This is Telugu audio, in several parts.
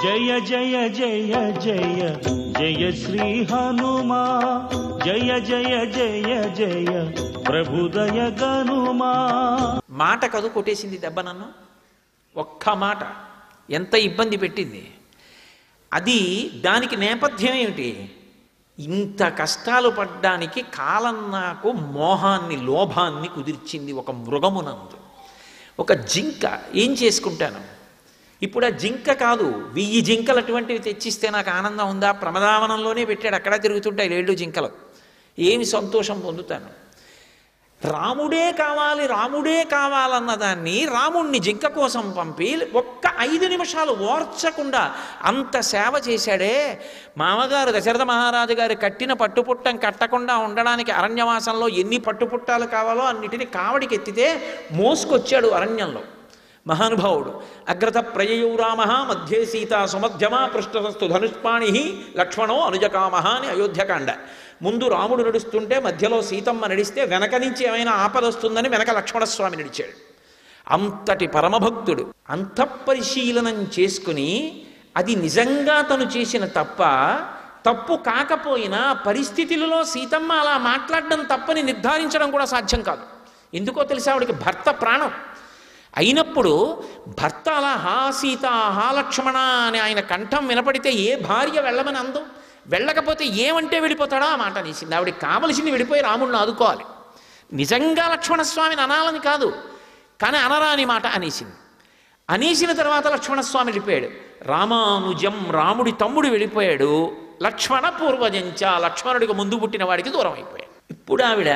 జయ జయ జయ జయ జయ శ్రీ హనుమా జయ జయ జయ జయ ప్రభుదయ గనుమా మాట కదు కొట్టేసింది దెబ్బ నన్ను ఒక్క మాట ఎంత ఇబ్బంది పెట్టింది అది దానికి నేపథ్యం ఏమిటి ఇంత కష్టాలు పడ్డానికి కాలం నాకు మోహాన్ని లోభాన్ని కుదిర్చింది ఒక మృగమునందు ఒక జింక ఏం చేసుకుంటాను ఇప్పుడు ఆ జింక కాదు వెయ్యి జింకలు అటువంటివి తెచ్చిస్తే నాకు ఆనందం ఉందా ప్రమదావనంలోనే పెట్టాడు అక్కడ తిరుగుతుంటాయి ఏళ్ళు జింకలు ఏమి సంతోషం పొందుతాను రాముడే కావాలి రాముడే కావాలన్న దాన్ని రాముణ్ణి జింక కోసం పంపి ఒక్క ఐదు నిమిషాలు ఓర్చకుండా అంత సేవ చేశాడే మామగారు దశరథ మహారాజు గారు కట్టిన పట్టుపుట్టం కట్టకుండా ఉండడానికి అరణ్యవాసంలో ఎన్ని పట్టుపుట్టాలు కావాలో అన్నిటిని కావడికి ఎత్తితే మోసుకొచ్చాడు అరణ్యంలో మహానుభావుడు అగ్రత ప్రయయౌ రామ మధ్యే సీత సుమధ్యమా పృష్ఠస్తు ధనుష్పాణి లక్ష్మణో అనుజకామ అని అయోధ్యకాండ ముందు రాముడు నడుస్తుంటే మధ్యలో సీతమ్మ నడిస్తే వెనక నుంచి ఏమైనా ఆపద వస్తుందని వెనక లక్ష్మణస్వామి నడిచాడు అంతటి పరమభక్తుడు అంతఃపరిశీలనం చేసుకుని అది నిజంగా తను చేసిన తప్ప తప్పు కాకపోయినా పరిస్థితులలో సీతమ్మ అలా మాట్లాడడం తప్పని నిర్ధారించడం కూడా సాధ్యం కాదు ఎందుకో తెలిసి ఆవిడకి భర్త ప్రాణం అయినప్పుడు భర్త అలా హా సీత హా లక్ష్మణ అని ఆయన కంఠం వినపడితే ఏ భార్య వెళ్ళమని అందు వెళ్ళకపోతే ఏమంటే వెళ్ళిపోతాడో ఆ మాట అనేసింది ఆవిడకి కావలసింది వెళ్ళిపోయి రాముడిని ఆదుకోవాలి నిజంగా లక్ష్మణస్వామిని అనాలని కాదు కానీ అనరాని మాట అనేసింది అనేసిన తర్వాత లక్ష్మణస్వామి వెళ్ళిపోయాడు రామానుజం రాముడి తమ్ముడు వెళ్ళిపోయాడు లక్ష్మణ పూర్వజంచ లక్ష్మణుడికి ముందు పుట్టిన వాడికి దూరం అయిపోయాడు ఇప్పుడు ఆవిడ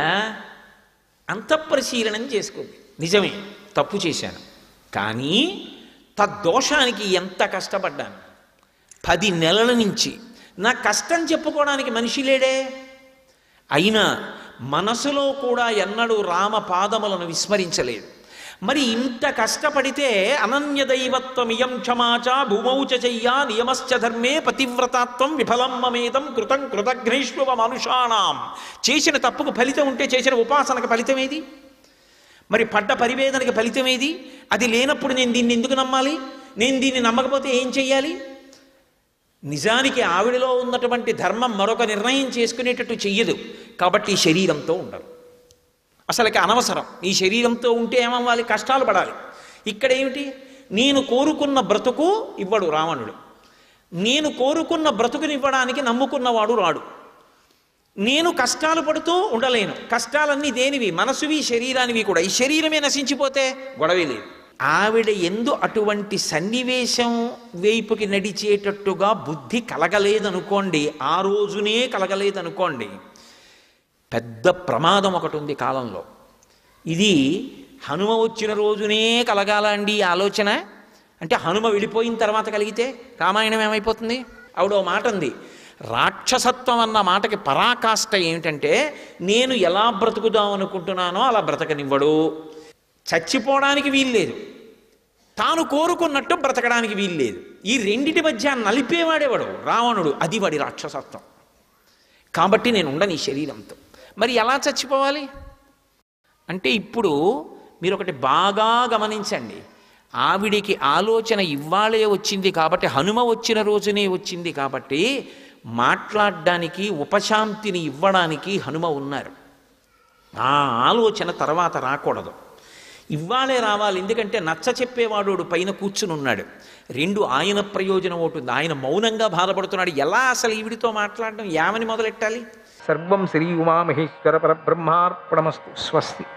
అంతఃపరిశీలనం చేసుకుంది నిజమే తప్పు చేశాను కానీ తద్దోషానికి ఎంత కష్టపడ్డాను పది నెలల నుంచి నా కష్టం చెప్పుకోవడానికి మనిషి లేడే అయినా మనసులో కూడా ఎన్నడూ రామ పాదములను విస్మరించలేదు మరి ఇంత కష్టపడితే అనన్య దైవత్వమియం క్షమాచ భూమౌచ చెయ్యా నియమశ్చ ధర్మే పతివ్రతాత్వం విఫలం మమేదం కృతం కృతఘ్నైష్ణవ మనుషాణం చేసిన తప్పుకు ఫలితం ఉంటే చేసిన ఉపాసనకు ఫలితం ఏది మరి పడ్డ పరివేదనకి ఫలితం ఏది అది లేనప్పుడు నేను దీన్ని ఎందుకు నమ్మాలి నేను దీన్ని నమ్మకపోతే ఏం చెయ్యాలి నిజానికి ఆవిడలో ఉన్నటువంటి ధర్మం మరొక నిర్ణయం చేసుకునేటట్టు చెయ్యదు కాబట్టి ఈ శరీరంతో ఉండరు అసలుకి అనవసరం ఈ శరీరంతో ఉంటే ఏమవ్వాలి కష్టాలు పడాలి ఇక్కడ ఏమిటి నేను కోరుకున్న బ్రతుకు ఇవ్వడు రావణుడు నేను కోరుకున్న బ్రతుకునివ్వడానికి నమ్ముకున్నవాడు రాడు నేను కష్టాలు పడుతూ ఉండలేను కష్టాలన్నీ దేనివి మనసువి శరీరానివి కూడా ఈ శరీరమే నశించిపోతే గొడవే లేదు ఆవిడ ఎందు అటువంటి సన్నివేశం వైపుకి నడిచేటట్టుగా బుద్ధి కలగలేదనుకోండి ఆ రోజునే కలగలేదనుకోండి పెద్ద ప్రమాదం ఒకటి ఉంది కాలంలో ఇది హనుమ వచ్చిన రోజునే కలగాలండి ఈ ఆలోచన అంటే హనుమ వెళ్ళిపోయిన తర్వాత కలిగితే రామాయణం ఏమైపోతుంది ఆవిడ ఓ మాట ఉంది రాక్షసత్వం అన్న మాటకి పరాకాష్ట ఏమిటంటే నేను ఎలా బ్రతుకుదాం అనుకుంటున్నానో అలా బ్రతకనివ్వడు చచ్చిపోవడానికి వీల్లేదు తాను కోరుకున్నట్టు బ్రతకడానికి వీల్లేదు ఈ రెండిటి మధ్య నలిపేవాడేవాడు రావణుడు అది వాడి రాక్షసత్వం కాబట్టి నేను ఉండను ఈ శరీరంతో మరి ఎలా చచ్చిపోవాలి అంటే ఇప్పుడు మీరు ఒకటి బాగా గమనించండి ఆవిడికి ఆలోచన ఇవ్వాలే వచ్చింది కాబట్టి హనుమ వచ్చిన రోజునే వచ్చింది కాబట్టి మాట్లాడడానికి ఉపశాంతిని ఇవ్వడానికి హనుమ ఉన్నారు ఆ ఆలోచన తర్వాత రాకూడదు ఇవ్వాలే రావాలి ఎందుకంటే నచ్చ చెప్పేవాడు పైన కూర్చుని ఉన్నాడు రెండు ఆయన ప్రయోజనం ఒకటి ఆయన మౌనంగా బాధపడుతున్నాడు ఎలా అసలు ఈవిడితో మాట్లాడడం యామని మొదలెట్టాలి సర్వం శ్రీ ఉమామహేశ్వర పరబ్రహ్మార్పణమస్తు స్వస్తి